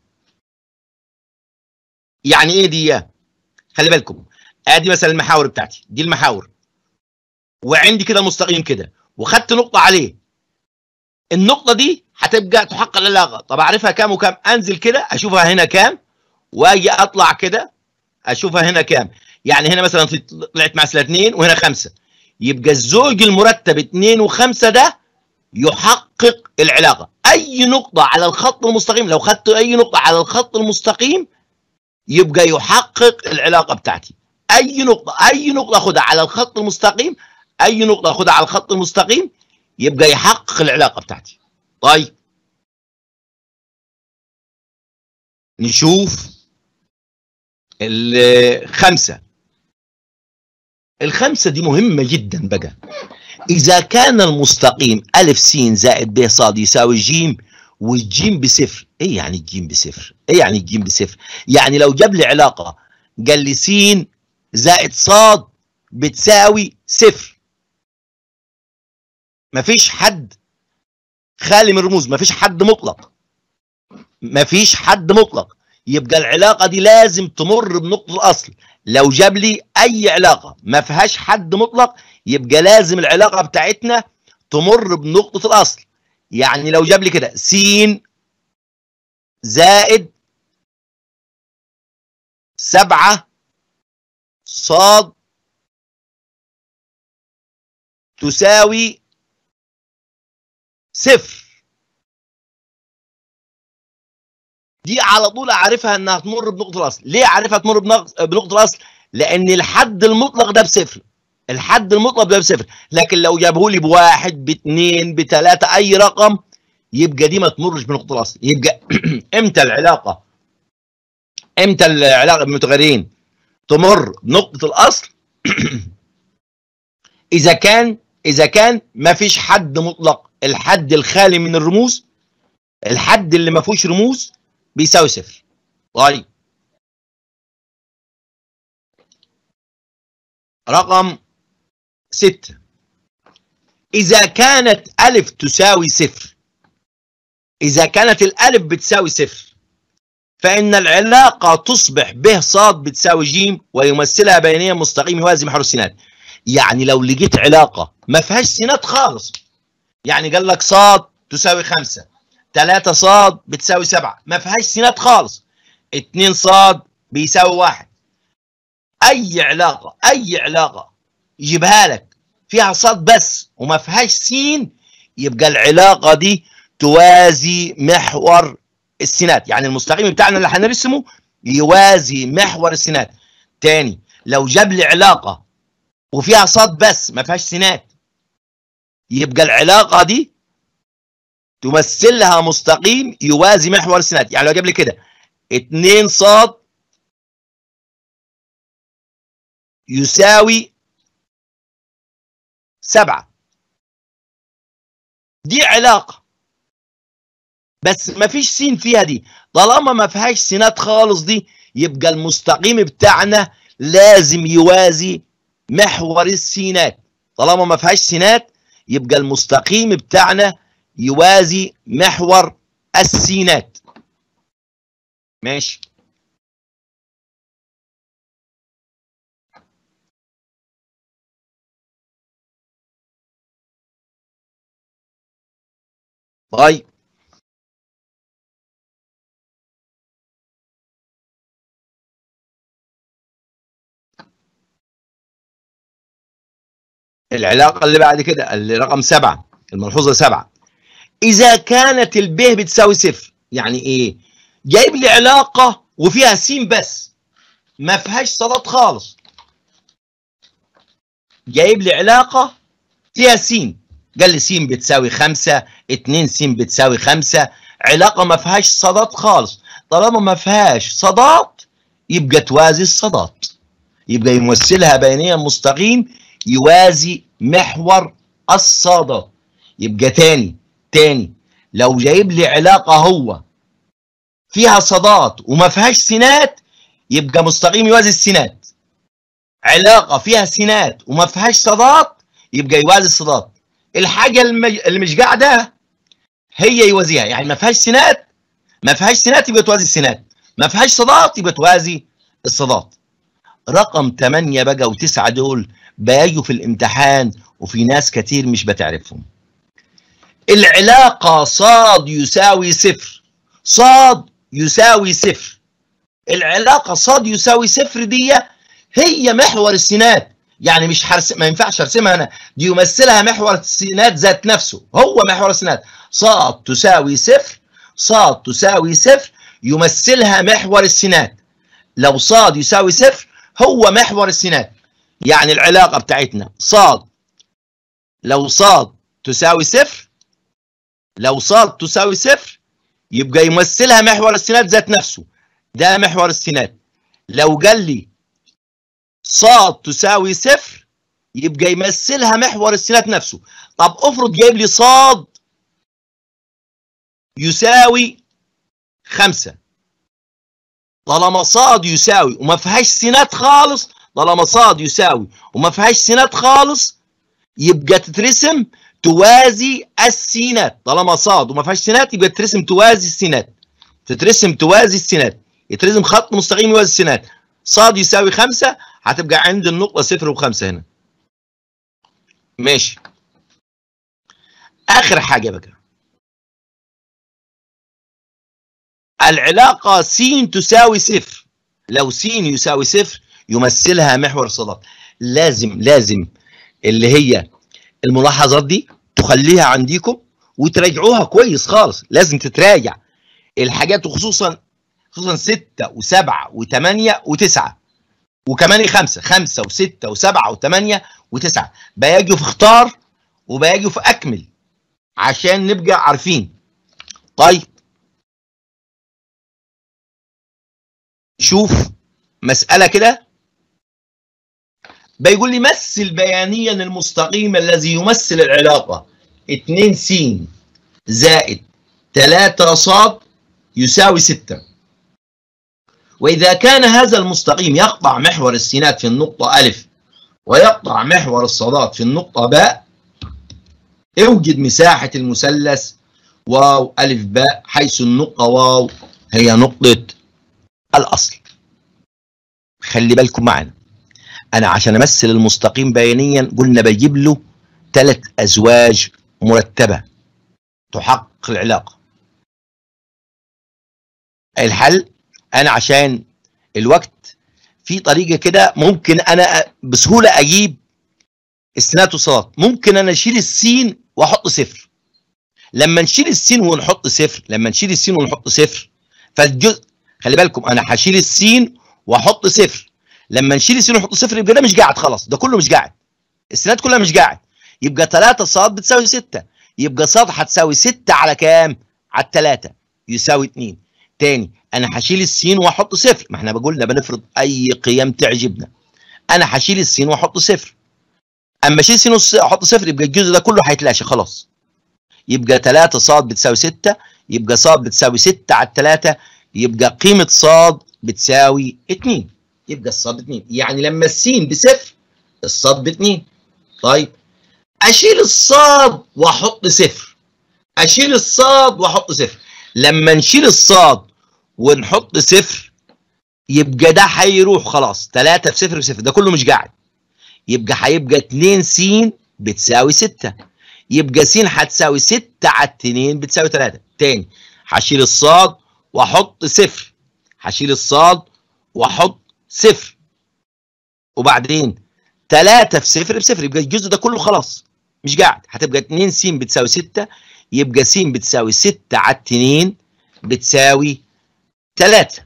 [SPEAKER 1] يعني ايه دي خلي بالكم ادي مثلا المحاور بتاعتي دي المحاور وعندي كده مستقيم كده وخدت نقطه عليه النقطه دي هتبقى تحقق العلاقه طب اعرفها كام وكام انزل كده اشوفها هنا كام واجي اطلع كده اشوفها هنا كام يعني هنا مثلا طلعت مثلا 2 وهنا 5 يبقى الزوج المرتب 2 و5 ده يحقق العلاقه اي نقطه على الخط المستقيم لو خدت اي نقطه على الخط المستقيم يبقى يحقق العلاقه بتاعتي اي نقطه اي نقطه اخدها على الخط المستقيم اي نقطه اخدها على الخط المستقيم يبقى يحقق العلاقه بتاعتي طيب نشوف الخمسه الخمسه دي مهمه جدا بقى اذا كان المستقيم الف س زائد ب ص يساوي ج والجيم بصفر ايه يعني الجيم بصفر ايه يعني الجيم بصفر يعني لو جاب لي علاقه قال لي س زائد ص بتساوي صفر مفيش حد خالي من الرموز مفيش حد مطلق مفيش حد مطلق يبقى العلاقه دي لازم تمر بنقطه الاصل لو جاب لي اي علاقه ما فيهاش حد مطلق يبقى لازم العلاقه بتاعتنا تمر بنقطه الاصل يعني لو جاب لي كده س زائد سبعة صاد تساوي صفر دي على طول اعرفها انها تمر بنقطه الاصل ليه اعرفها تمر بنقطه الاصل لان الحد المطلق ده بصفر الحد المطلق ده بصفر لكن لو جابه لي بواحد باثنين بثلاثه اي رقم يبقى دي ما تمرش بنقطه الاصل يبقى امتى العلاقه امتى العلاقه بالمتغيرين تمر بنقطه الاصل اذا كان اذا كان ما فيش حد مطلق الحد الخالي من الرموز الحد اللي ما فيهوش رموز بيساوي صفر طيب رقم ستة إذا كانت ألف تساوي صفر إذا كانت الألف بتساوي صفر فإن العلاقة تصبح ب ص بتساوي ج ويمثلها بينيا مستقيم يوازي محور السينات يعني لو لقيت علاقة ما فيهاش سينات خالص يعني قال لك ص تساوي خمسة 3 ص بتساوي 7 ما فيهاش سينات خالص 2 ص بيساوي 1 اي علاقه اي علاقه يجيبها لك فيها ص بس وما فيهاش سين يبقى العلاقه دي توازي محور السينات يعني المستقيم بتاعنا اللي هنرسمه يوازي محور السينات تاني لو جاب لي علاقه وفيها ص بس ما فيهاش سينات يبقى العلاقه دي تمثلها مستقيم يوازي محور السينات يعني لو جاب لي كده 2 ص يساوي 7 دي علاقة بس ما فيش سين فيها دي طالما ما فيهاش سينات خالص دي يبقى المستقيم بتاعنا لازم يوازي محور السينات طالما ما فيهاش سينات يبقى المستقيم بتاعنا يوازي محور السينات ماشي طيب العلاقة اللي بعد كده اللي رقم سبعة الملحوظة سبعة إذا كانت الب بتساوي صفر يعني إيه؟ جايب لي علاقة وفيها س بس ما فيهاش صادات خالص جايب لي علاقة فيها س قال لي س بتساوي 5 2 س بتساوي 5 علاقة ما فيهاش صادات خالص طالما ما فيهاش صادات يبقى توازي الصادات يبقى يمثلها بينيا مستقيم يوازي محور الصادات يبقى تاني تاني لو جايب لي علاقة هو فيها صادات وما فيهاش سينات يبقى مستقيم يوازي السينات علاقه فيها سينات وما فيهاش صادات يبقى يوازي الصادات الحاجه المج... اللي مش قاعده هي يوازيها يعني ما فيهاش سينات ما فيهاش سينات يبقى توازي السينات ما فيهاش صادات يبقى توازي الصادات رقم 8 بقى و9 دول بيجوا في الامتحان وفي ناس كتير مش بتعرفهم العلاقة صاد يساوي صفر صاد يساوي صفر العلاقة صاد يساوي صفر دي هي محور السينات يعني مش حرس ما ينفعش ارسمها انا دي يمثلها محور السينات ذات نفسه هو محور السينات صاد تساوي صفر صاد تساوي صفر يمثلها محور السينات لو صاد يساوي صفر هو محور السينات يعني العلاقة بتاعتنا صاد لو صاد تساوي صفر لو صاد تساوي صفر يبقى يمثلها محور السينات ذات نفسه ده محور السينات لو قال لي صاد تساوي صفر يبقى يمثلها محور السينات نفسه طب افرض جايب لي صاد يساوي خمسة طالما صاد يساوي وما فيهاش سينات خالص طالما صاد يساوي وما فيهاش سينات خالص يبقى تترسم توازي السينات طالما صاد وما فيهاش سينات يبقى تترسم توازي السينات تترسم توازي السينات يترسم خط مستقيم يوازي السينات صاد يساوي خمسة هتبقى عند النقطة صفر وخمسة هنا ماشي آخر حاجة بقى العلاقة س تساوي صفر لو س يساوي صفر يمثلها محور الصادات لازم لازم اللي هي الملاحظات دي تخليها عندكم وتراجعوها كويس خالص لازم تتراجع الحاجات وخصوصا خصوصا 6 و7 و8 و9 وكمان 5 5 و6 و7 و8 و9 بيجوا في اختار وبيجوا في اكمل عشان نبقى عارفين طيب شوف مسألة كده بيقول لي مثل بيانيا المستقيم الذي يمثل العلاقة 2 س زائد 3 ص يساوي 6 وإذا كان هذا المستقيم يقطع محور السينات في النقطة أ ويقطع محور الصادات في النقطة باء اوجد مساحة المثلث واو ألف باء حيث النقطة واو هي نقطة الأصل خلي بالكم معنا أنا عشان أمثل المستقيم بيانيا قلنا بجيب له ثلاث أزواج مرتبة تحقق العلاقة الحل أنا عشان الوقت في طريقة كده ممكن أنا بسهولة أجيب السينات والصادات ممكن أنا أشيل السين وأحط صفر لما نشيل السين ونحط صفر لما نشيل السين ونحط صفر فالجزء خلي بالكم انا هشيل السين واحط صفر لما نشيل السين ونحط صفر يبقى ده مش قاعد خلاص ده كله مش قاعد السينات كلها مش قاعد يبقى 3 صاد بتساوي 6 يبقى صاد هتساوي 6 على كام على 3 يساوي 2 تاني انا هشيل السين واحط صفر ما احنا بقولنا بنفرض اي قيم تعجبنا انا هشيل السين واحط صفر اما اشيل السين واحط صفر يبقى الجزء ده كله هيتلاشى خلاص يبقى 3 صاد بتساوي 6 يبقى صاد بتساوي 6 على 3 يبقى قيمة صاد بتساوي 2 يبقى الصاد 2 يعني لما السين بصفر الصاد ب 2 طيب اشيل الصاد واحط صفر اشيل الصاد واحط صفر لما نشيل الصاد ونحط صفر يبقى ده هيروح خلاص 3 في صفر في صفر ده كله مش قاعد يبقى هيبقى 2 س بتساوي 6 يبقى س هتساوي 6 على 2 بتساوي 3 تاني هشيل الصاد واحط صفر هشيل الصاد واحط صفر وبعدين 3 في صفر بصفر يبقى الجزء ده كله خلاص مش قاعد هتبقى 2 س بتساوي 6 يبقى س بتساوي 6 على 2 بتساوي 3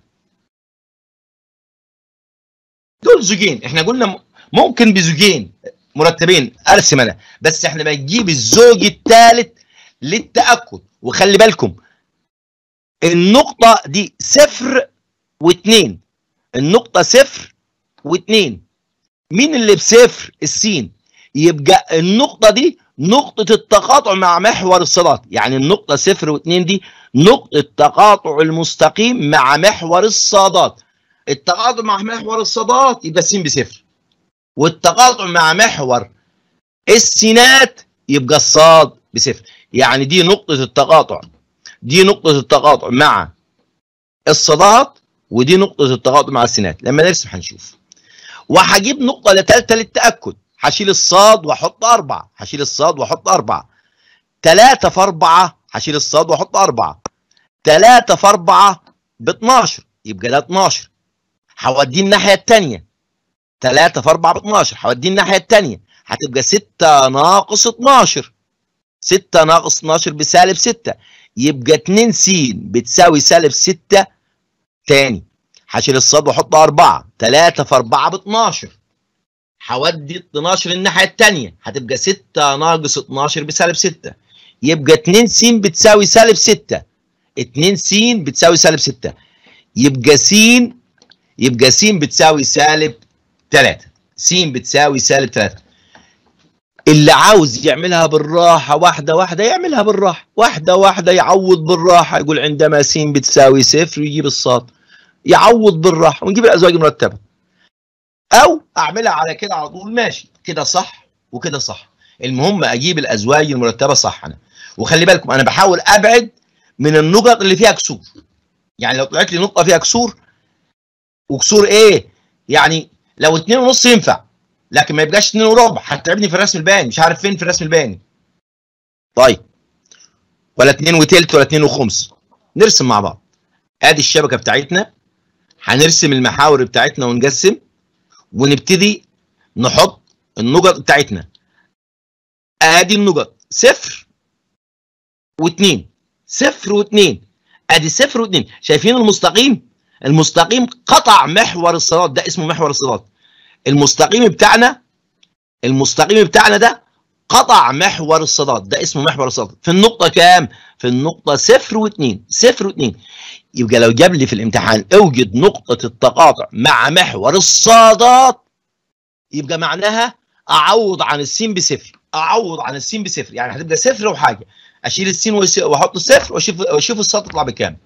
[SPEAKER 1] دول زوجين احنا قلنا ممكن بزوجين مرتبين ارسم انا بس احنا بنجيب الزوج الثالث للتاكد وخلي بالكم النقطة دي صفر واثنين النقطة صفر واثنين مين اللي بصفر السين يبقى النقطة دي نقطة التقاطع مع محور الصادات يعني النقطة صفر واثنين دي نقطة تقاطع المستقيم مع محور الصادات التقاطع مع محور الصادات يبقى س بصفر والتقاطع مع محور السينات يبقى الصاد بصفر يعني دي نقطة التقاطع دي نقطة التقاطع مع الصادات ودي نقطة التقاطع مع السينات لما نرسم هنشوف وهجيب نقطة ثالثة للتأكد هشيل الصاد واحط أربعة هشيل الصاد واحط أربعة تلاتة في أربعة هشيل الصاد واحط أربعة تلاتة في أربعة ب 12 يبقى ده 12 هوديه الناحية التانية تلاتة في أربعة ب 12 هوديه الناحية التانية هتبقى ستة ناقص 12 ستة ناقص 12 بسالب ستة يبقى 2 س بتساوي سالب ستة تاني هشيل الصاد واحط 4 3 في 4 ب 12 هودي 12 الناحية التانية هتبقى 6 ناقص 12 بسالب 6 يبقى 2 س بتساوي سالب 6 2 س بتساوي سالب 6 يبقى س يبقى س بتساوي سالب 3 س بتساوي سالب 3 اللي عاوز يعملها بالراحة واحدة واحدة يعملها بالراحة واحدة واحدة يعوض بالراحة يقول عندما س بتساوي صفر يجيب الصاد يعوض بالراحة ونجيب الأزواج المرتبة أو أعملها على كده على طول ماشي كده صح وكده صح المهم أجيب الأزواج المرتبة صح أنا وخلي بالكم أنا بحاول أبعد من النقط اللي فيها كسور يعني لو طلعت لي نقطة فيها كسور وكسور إيه يعني لو اتنين ونص ينفع لكن ما يبقاش اتنين وربع هتتعبني في الرسم البياني مش عارف فين في الرسم البياني طيب ولا اتنين وتلت ولا اتنين وخمس نرسم مع بعض ادي الشبكة بتاعتنا هنرسم المحاور بتاعتنا ونقسم ونبتدي نحط النقط بتاعتنا ادي النقط صفر واثنين صفر واثنين ادي صفر واثنين شايفين المستقيم المستقيم قطع محور الصراط ده اسمه محور الصراط المستقيم بتاعنا المستقيم بتاعنا ده قطع محور الصادات ده اسمه محور الصادات في النقطة كام؟ في النقطة صفر واثنين صفر واثنين يبقى لو جاب لي في الامتحان اوجد نقطة التقاطع مع محور الصادات يبقى معناها اعوض عن السين بصفر اعوض عن السين بصفر يعني هتبقى صفر وحاجة اشيل السين واحط الصفر واشوف واشوف الصاد تطلع بكام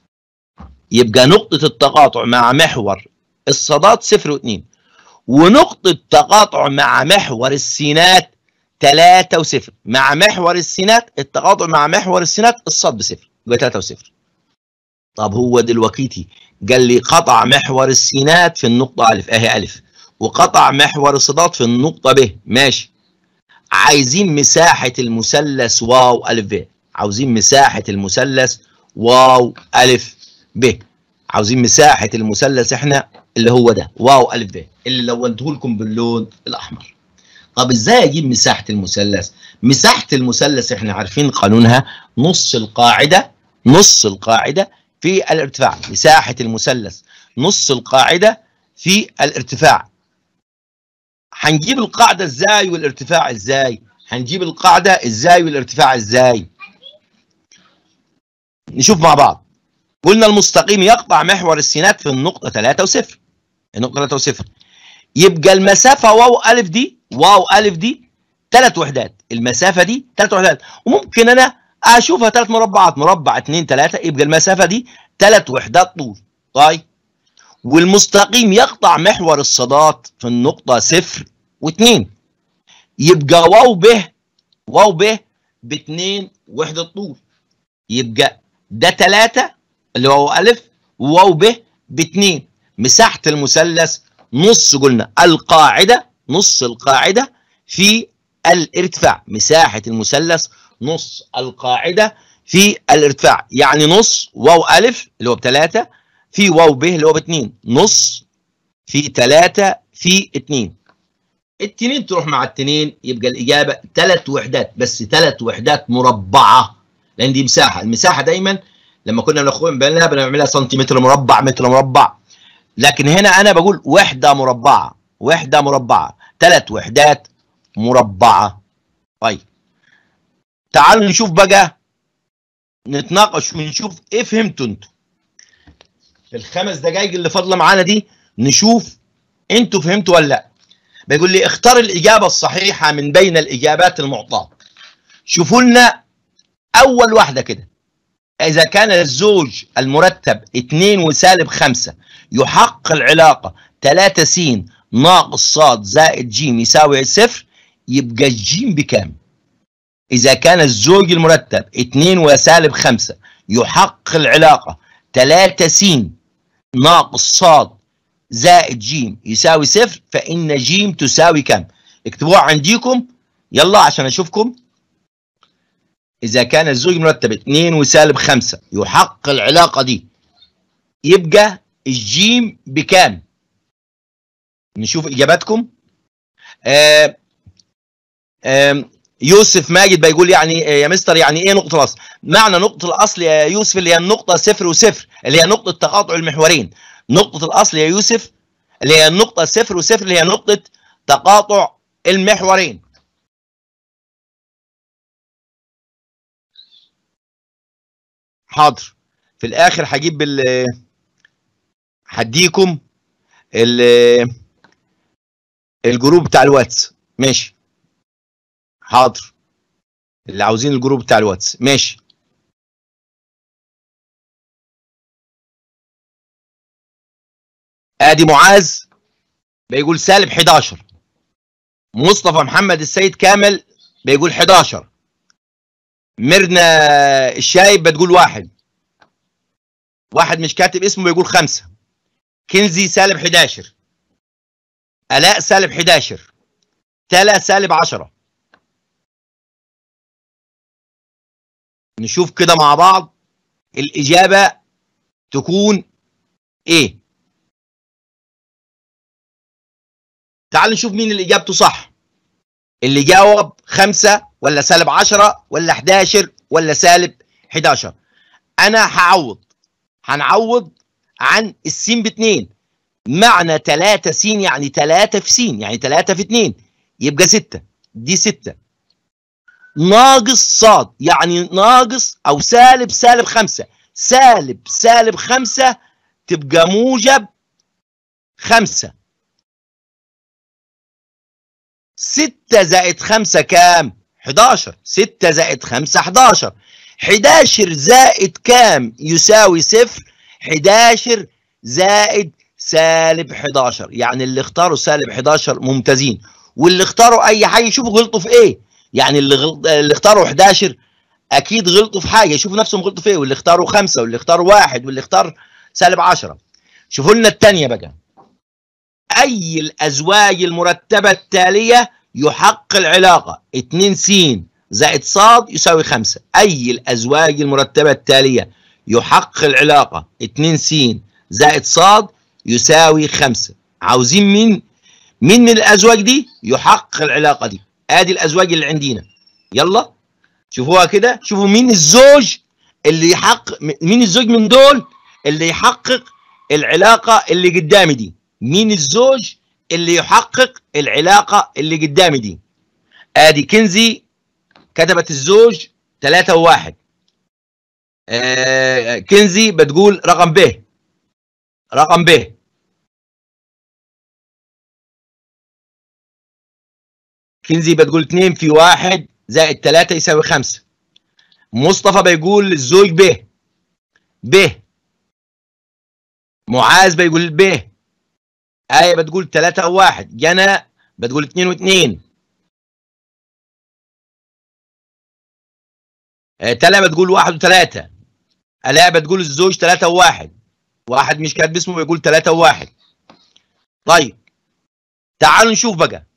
[SPEAKER 1] يبقى نقطة التقاطع مع محور الصادات صفر واثنين ونقطة تقاطع مع محور السينات 3 وصفر مع محور السينات التقاطع مع محور السينات الصاد بصفر يبقى 3 وصفر طب هو دلوقتي قال لي قطع محور السينات في النقطة ألف أهي ألف وقطع محور الصادات في النقطة ب ماشي عايزين مساحة المثلث واو ألف ب عاوزين مساحة المثلث واو ألف ب عاوزين مساحة المثلث احنا اللي هو ده واو ألف ب اللي لونته لكم باللون الأحمر طب ازاي اجيب مساحة المثلث مساحة المثلث احنا عارفين قانونها نص القاعدة نص القاعدة في الارتفاع مساحة المثلث نص القاعدة في الارتفاع هنجيب القاعدة ازاي والارتفاع ازاي هنجيب القاعدة ازاي والارتفاع ازاي نشوف مع بعض قلنا المستقيم يقطع محور السينات في النقطة 3 وصفر النقطة 3 وصفر يبقى المسافة واو ألف دي واو ألف دي ثلاث وحدات المسافة دي ثلاث وحدات وممكن أنا أشوفها ثلاث مربعات مربع 2 3 يبقى المسافة دي ثلاث وحدات طول طيب والمستقيم يقطع محور الصادات في النقطة صفر واثنين يبقى واو ب واو ب باثنين وحدة طول يبقى ده ثلاثة اللي هو ألف وواو ب باثنين مساحة المثلث نص قلنا القاعدة نص القاعدة في الارتفاع مساحة المثلث نص القاعدة في الارتفاع يعني نص واو ألف اللي هو بثلاثة في واو ب اللي هو باثنين نص في ثلاثة في اثنين التنين تروح مع التنين يبقى الإجابة ثلاث وحدات بس ثلاث وحدات مربعة لأن دي مساحة المساحة دايما لما كنا بناخدها بنعملها بنعملها سنتيمتر مربع متر مربع لكن هنا أنا بقول وحدة مربعة وحدة مربعة ثلاث وحدات مربعة طيب تعالوا نشوف بقى نتناقش ونشوف ايه فهمتوا انتوا في الخمس دقايق اللي فاضله معانا دي نشوف انتوا فهمتوا ولا لا بيقول لي اختار الاجابه الصحيحه من بين الاجابات المعطاه شوفوا لنا اول واحده كده اذا كان الزوج المرتب 2 وسالب 5 يحقق العلاقه 3 س ناقص صاد زائد ج يساوي صفر يبقى الجيم بكام؟ إذا كان الزوج المرتب 2 وسالب 5 يحقق العلاقة 3 س ناقص صاد زائد ج يساوي صفر فإن ج تساوي كم؟ اكتبوها عنديكم يلا عشان أشوفكم إذا كان الزوج مرتب 2 وسالب 5 يحقق العلاقة دي يبقى الجيم بكام؟ نشوف إجاباتكم آه آه يوسف ماجد بيقول يعني يا مستر يعني ايه نقطة الأصل؟ معنى نقطة الأصل يا يوسف اللي هي النقطة صفر وصفر اللي هي نقطة تقاطع المحورين نقطة الأصل يا يوسف اللي هي النقطة صفر وصفر اللي هي نقطة تقاطع المحورين حاضر في الآخر هجيب ال هديكم ال الجروب بتاع الواتس ماشي حاضر اللي عاوزين الجروب بتاع الواتس ماشي ادي معاذ بيقول سالب 11 مصطفى محمد السيد كامل بيقول 11 ميرنا الشايب بتقول واحد واحد مش كاتب اسمه بيقول خمسة كنزي سالب 11 آلاء سالب 11 تلا سالب 10 نشوف كده مع بعض الإجابة تكون إيه تعال نشوف مين اللي إجابته صح اللي جاوب خمسة ولا سالب 10 ولا 11 ولا سالب 11 أنا هعوض هنعوض عن السين باتنين معنى 3 س يعني 3 في س يعني 3 في 2 يبقى 6 دي 6 ناقص صاد يعني ناقص او سالب سالب 5 سالب سالب 5 تبقى موجب 5 6 زائد 5 كام 11 6 زائد 5 11 11 زائد كام يساوي صفر 11 زائد سالب 11 يعني اللي اختاروا سالب 11 ممتازين واللي اختاروا اي حاجه شوفوا غلطوا في ايه يعني اللي غلط... اللي اختاروا 11 اكيد غلطوا في حاجه شوفوا نفسهم غلطوا في ايه واللي اختاروا 5 واللي اختاروا 1 واللي اختار سالب 10 شوفوا لنا الثانيه بقى اي الازواج المرتبه التاليه يحقق العلاقه 2 س زائد ص يساوي 5 اي الازواج المرتبه التاليه يحقق العلاقه 2 س زائد ص يساوي 5 عاوزين مين مين من الازواج دي يحقق العلاقه دي ادي الازواج اللي عندنا يلا شوفوها كده شوفوا مين الزوج اللي يحقق مين الزوج من دول اللي يحقق العلاقه اللي قدامي دي مين الزوج اللي يحقق العلاقه اللي قدامي دي ادي كنزي كتبت الزوج 3 و1 آه كنزي بتقول رقم ب رقم ب كنزي بتقول 2 في 1 زائد 3 يساوي 5 مصطفى بيقول الزوج ب ب معاذ بيقول ب آية بتقول 3 و1 جنى بتقول 2 و2 تلا بتقول 1 و3 آلاء بتقول الزوج 3 و1 واحد مش كاتب اسمه بيقول 3 و1 طيب تعالوا نشوف بقى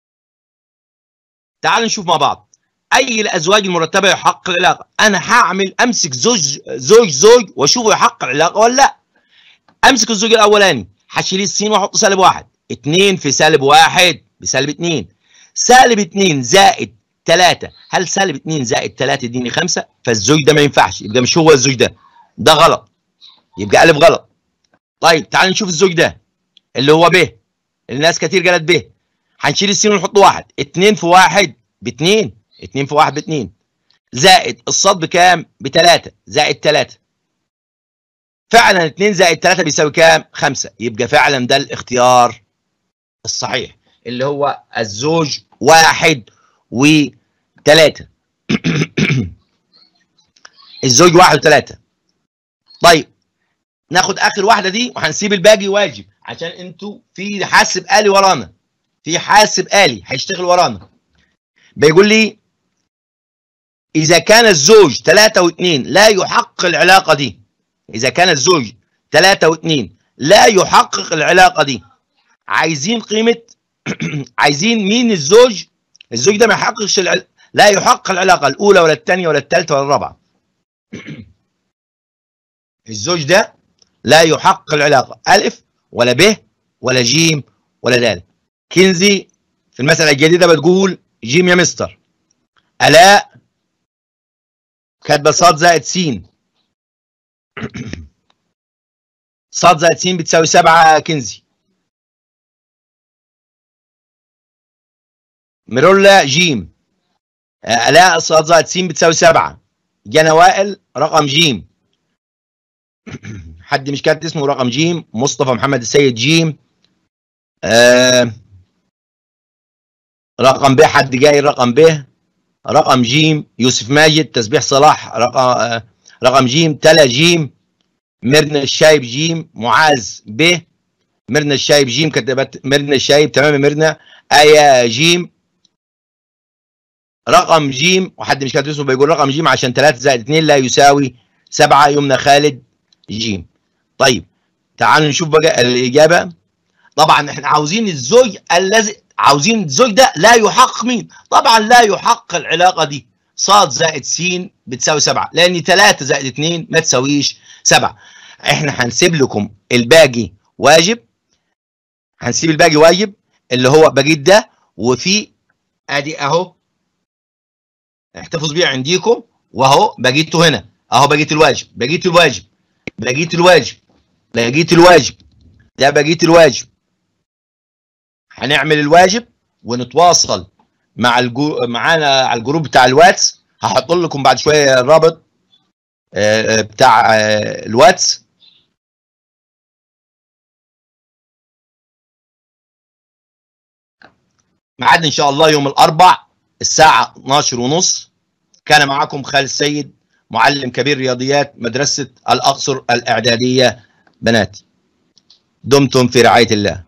[SPEAKER 1] تعالوا نشوف مع بعض اي الازواج المرتبه يحقق العلاقه انا هعمل امسك زوج زوج زوج واشوفه يحقق العلاقه ولا لا امسك الزوج الاولاني هشيل السين واحط سالب واحد 2 في سالب واحد بسالب 2 سالب 2 زائد 3 هل سالب 2 زائد 3 يديني 5 فالزوج ده ما ينفعش يبقى مش هو الزوج ده ده غلط يبقى الف غلط طيب تعال نشوف الزوج ده اللي هو ب الناس كتير قالت ب هنشيل السين ونحط واحد 2 في واحد ب 2 2 في واحد ب 2 زائد الصاد بكام؟ ب 3 زائد 3 فعلا 2 زائد 3 بيساوي كام؟ 5 يبقى فعلا ده الاختيار الصحيح اللي هو الزوج واحد وثلاثة الزوج واحد وثلاثة طيب ناخد اخر واحدة دي وهنسيب الباقي واجب عشان انتوا في حاسب آلي ورانا في حاسب آلي هيشتغل ورانا بيقول لي إذا كان الزوج ثلاثة واثنين لا يحقق العلاقة دي إذا كان الزوج ثلاثة واثنين لا يحقق العلاقة دي عايزين قيمة عايزين مين الزوج الزوج ده ما يحققش الع... لا يحقق العلاقة الأولى ولا الثانية ولا الثالثة ولا الرابعة الزوج ده لا يحقق العلاقة ألف ولا ب ولا جيم ولا دال كنزي في المسألة الجديدة بتقول جيم يا مستر ألاء كاتبة صاد زائد س صاد زائد س بتساوي سبعة كنزي ميرولا جيم ألاء صاد زائد س بتساوي سبعة جانا وائل رقم جيم حد مش كاتب اسمه رقم جيم مصطفى محمد السيد جيم آه رقم ب حد جاي رقم ب رقم جيم يوسف ماجد تسبيح صلاح رقم آه رقم جيم تلا جيم مرنا الشايب جيم معاذ ب مرنا الشايب جيم كتبت مرنا الشايب تمام يا مرنا آية جيم رقم جيم وحد مش كاتب اسمه بيقول رقم جيم عشان 3 زائد 2 لا يساوي 7 يمنى خالد جيم طيب تعالوا نشوف بقى الإجابة طبعا احنا عاوزين الزوج الذي عاوزين الزوج ده لا يحقق مين طبعا لا يحقق العلاقة دي صاد زائد س بتساوي 7 لأن 3 زائد 2 ما تساويش 7 احنا هنسيب لكم الباقي واجب هنسيب الباقي واجب اللي هو بقيت ده وفي ادي اهو احتفظ بيه عندكم واهو بقيته هنا اهو بقيت الواجب بقيت الواجب بقيت الواجب بقيت الواجب ده بقيت الواجب هنعمل الواجب ونتواصل مع الجو... معانا على الجروب بتاع الواتس هحط لكم بعد شويه الرابط بتاع الواتس ميعاد ان شاء الله يوم الاربع الساعه 12 ونص كان معكم خالد السيد معلم كبير رياضيات مدرسه الاقصر الاعداديه بنات دمتم في رعايه الله